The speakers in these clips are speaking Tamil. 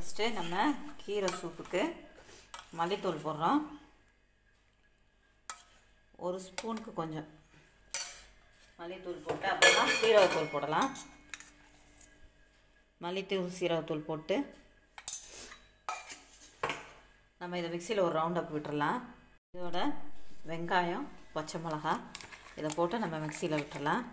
ஃபஸ்ட்டு நம்ம கீரை சூப்புக்கு மல்லித்தூள் போடுறோம் ஒரு ஸ்பூனுக்கு கொஞ்சம் மல்லித்தூள் போட்டு அப்புறமா சீரகத்தூள் போடலாம் மல்லித்தூள் சீரகத்தூள் போட்டு நம்ம இதை மிக்சியில் ஒரு ரவுண்ட் அப் விட்டுறலாம் இதோட வெங்காயம் பச்சை மிளகா இதை போட்டு நம்ம மிக்சியில் விட்டுறலாம்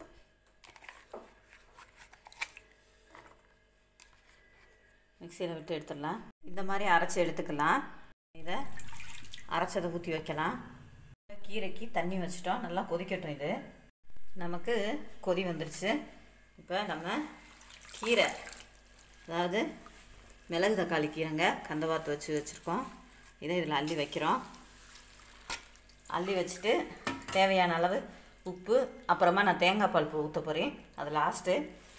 மிக்சியில் விட்டு எடுத்துடலாம் இந்த மாதிரி அரைச்சி எடுத்துக்கலாம் இதை அரைச்சதை ஊற்றி வைக்கலாம் கீரைக்கு தண்ணி வச்சிட்டோம் நல்லா கொதிக்கட்டும் இது நமக்கு கொதி வந்துருச்சு இப்போ நம்ம கீரை அதாவது மிளகு தக்காளி கீரைங்க கந்தவாத்து வச்சு வச்சுருக்கோம் இதை இதில் அள்ளி வைக்கிறோம் அள்ளி வச்சுட்டு தேவையான அளவு உப்பு அப்புறமா நான் தேங்காய் பால் ஊற்ற போகிறேன் அது லாஸ்ட்டு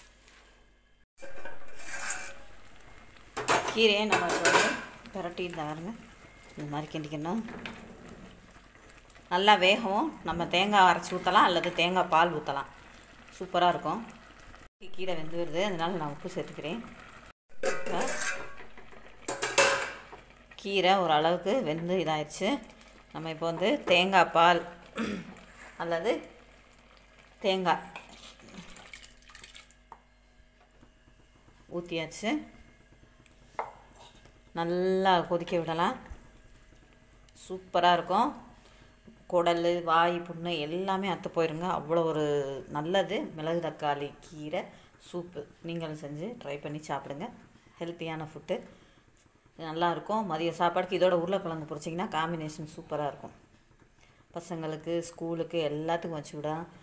கீரையை நம்ம இப்போ வந்து பிரட்டி பாருங்க இந்த மாதிரி கிண்டிக்கணும் நல்லா வேகவும் நம்ம தேங்காய் அரைச்சி ஊற்றலாம் அல்லது தேங்காய் பால் ஊற்றலாம் சூப்பராக இருக்கும் கீரை வெந்து வருது அதனால் நான் உப்பு சேர்த்துக்கிறேன் இப்போ கீரை ஓரளவுக்கு வெந்து இதாகிடுச்சு நம்ம இப்போ வந்து தேங்காய் பால் அல்லது தேங்காய் ஊற்றியாச்சு நல்லா கொதிக்க விடலாம் சூப்பராக இருக்கும் குடல் வாய் புண்ணு எல்லாமே அத்து போயிருங்க அவ்வளோ ஒரு நல்லது மிளகு தக்காளி கீரை சூப்பு நீங்களும் செஞ்சு ட்ரை பண்ணி சாப்பிடுங்க ஹெல்த்தியான ஃபுட்டு நல்லாயிருக்கும் மதிய சாப்பாடுக்கு இதோட உருளைக்கிழங்கு பொரிச்சிங்கன்னா காம்பினேஷன் சூப்பராக இருக்கும் பசங்களுக்கு ஸ்கூலுக்கு எல்லாத்துக்கும் வச்சு விட